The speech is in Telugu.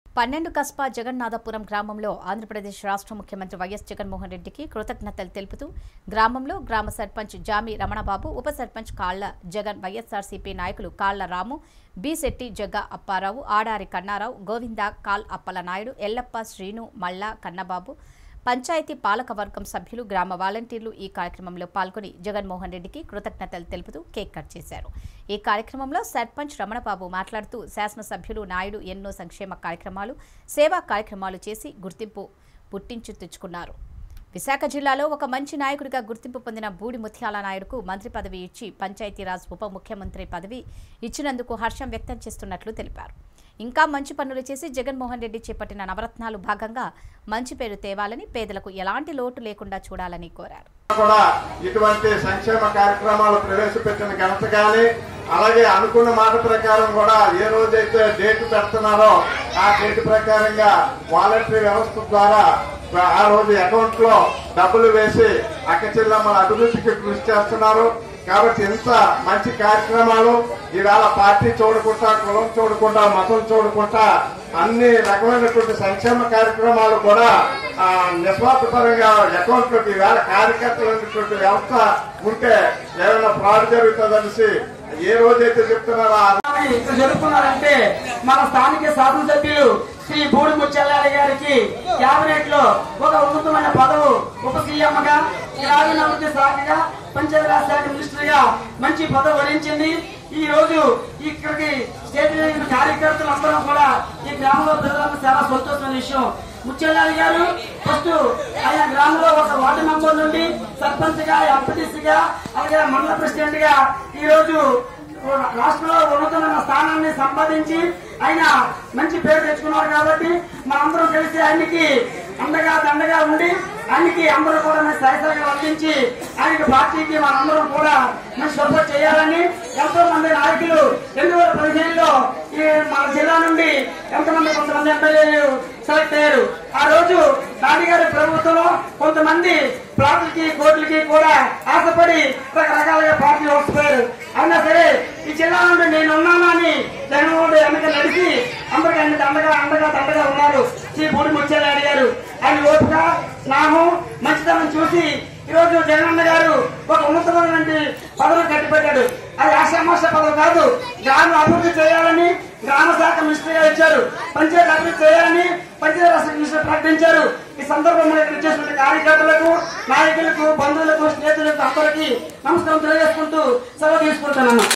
పన్నెండు కస్బా జగన్నాథపురం గ్రామంలో ఆంధ్రప్రదేశ్ రాష్ట్ర ముఖ్యమంత్రి వైఎస్ జగన్మోహన్ రెడ్డికి కృతజ్ఞతలు తెలుపుతూ గ్రామంలో గ్రామ సర్పంచ్ జామి రమణబాబు ఉప సర్పంచ్ కాళ్ల జగన్ వైఎస్ఆర్సీపీ నాయకులు కాళ్ల రాము బి శెట్టి జగ్గ అప్పారావు ఆడారి కన్నారావు గోవింద కాల్ అప్పల నాయుడు ఎల్లప్ప శ్రీను మల్ల కన్నబాబు పంచాయతీ పాలకవర్గం సభ్యులు గ్రామ వాలంటీర్లు ఈ కార్యక్రమంలో పాల్గొని జగన్మోహన్ రెడ్డికి కృతజ్ఞతలు తెలుపుతూ కేక్ కట్ చేశారు ఈ కార్యక్రమంలో సర్పంచ్ రమణబాబు మాట్లాడుతూ శాసనసభ్యులు నాయుడు ఎన్నో సంక్షేమ కార్యక్రమాలు సేవా కార్యక్రమాలు చేసి గుర్తింపు పుట్టించు తెచ్చుకున్నారు విశాఖ జిల్లాలో ఒక మంచి నాయకుడిగా గుర్తింపు పొందిన బూడి ముత్యాల నాయుడుకు మంత్రి పదవి ఇచ్చి పంచాయతీరాజ్ ఉప ముఖ్యమంత్రి పదవి ఇచ్చినందుకు హర్షం వ్యక్తం చేస్తున్నట్లు తెలిపారు ఇంకా మంచి పనులు చేసి జగన్మోహన్ రెడ్డి చేపట్టిన నవరత్నాలు భాగంగా మంచి పేరు తేవాలని పేదలకు ఎలాంటి లోటు లేకుండా చూడాలని కోరారు కూడా ఇటువంటి సంక్షేమ కార్యక్రమాలు ప్రవేశపెట్టిన ఘనత కానీ అలాగే అనుకున్న మాట ప్రకారం కూడా ఏ రోజైతే డేట్ పెడుతున్నారో ఆ డేట్ ప్రకారంగా వాలంటరీ వ్యవస్థ ద్వారా ఆ రోజు అకౌంట్ లో డబ్బులు వేసి అక్కచెల్లమ్మల అభివృద్ధికి కృషి చేస్తున్నారు కాబట్టి ఇంత మంచి కార్యక్రమాలు ఈవేళ పార్టీ చూడకుండా కులం చూడకుండా మతం చూడకుండా అన్ని రకమైనటువంటి సంక్షేమ కార్యక్రమాలు కూడా ఆ, నిస్వార్థపరంగా అకౌంట్ లోకి ఈవేళ కార్యకర్తలు అనేటువంటి వ్యవస్థ ఉంటే ఏమైనా ఫ్రాడ్ జరుగుతుందనేసి ఏ రోజైతే చెప్తున్నారో ఆ ఇక్కడ జరుపుకున్నారంటే మన స్థానిక శాసనసభ్యులు శ్రీ బూడి ముత్యాలయ్య గారికి కేబినెట్ లో ఒక ఉన్నతమైన పదవు ఉప సీఎం గా గ్రామీణాభివృద్ధి శాఖగా పంచాయతీరాజ్ శాఖ మినిస్టర్ గా మంచి పదవి వరించింది ఈ రోజు ఇక్కడికి చేసిన కార్యకర్తలు అందరూ కూడా ఈ గ్రామంలో ప్రజలకు చాలా సంతోషమైన విషయం ముత్యాలయ్య గారు ఫస్ట్ ఆయన గ్రామంలో ఒక వార్డు మెంబర్ నుండి సర్పంచ్ గా ఎంపీటీసీ గా అలాగే మండల ప్రెసిడెంట్ గా ఈ రోజు రాష్ట్రంలో ఉన్నతమైన స్థానాన్ని సంపాదించి ఆయన మంచి పేరు తెచ్చుకున్నారు కాబట్టి మనందరం కలిసి ఆయనకి అండగా దండగా ఉండి ఆయనకి అందరూ కూడా మన సహసంగా వర్తించి ఆయనకి పార్టీకి మనందరం కూడా మంచి సపోర్ట్ చేయాలని ఎంతో మంది నాయకులు రెండు వేల పదిహేనులో ఈ మన జిల్లా నుండి ఎంతమంది కొంతమంది ఎమ్మెల్యేలు సెలెక్ట్ అయ్యారు ఆ రోజు నాని గారి ప్రభుత్వంలో కొంతమంది ప్లాట్లకి కోట్లకి కూడా ఆశపడి రకరకాలుగా పార్టీలు వస్తున్నారు అయినా సరే ఈ జిల్లా నుండి నేను ఉన్నాను అని జగన్మోహన్ రెడ్డి వెనక నడిచి అందరికీ అన్ని దండగా అండగా దండగా ఉన్నారు శ్రీ పూడి ముత్యాలయ్య గారు ఆయన ఓపిక స్నాహం మంచితనం చూసి ఈ రోజు జగనన్న గారు ఒక ఉన్నతమైనటువంటి పదవి కట్టిపెట్టాడు అది ఆశామాష పదవి కాదు గ్రామ అభివృద్ధి చేయాలని గ్రామ శాఖ మినిస్టర్ గా ఇచ్చారు పంచాయతీ అభివృద్ధి చేయాలని పంచాయతీ రాష్ట్ర మినిస్టర్ ప్రకటించారు ఈ సందర్భంలో ఇక్కడ ఇచ్చేసిన కార్యకర్తలకు నాయకులకు బంధువులకు స్నేహితులకు అందరికీ నమస్కారం తెలియజేసుకుంటూ సెలవు తీసుకుంటున్నాను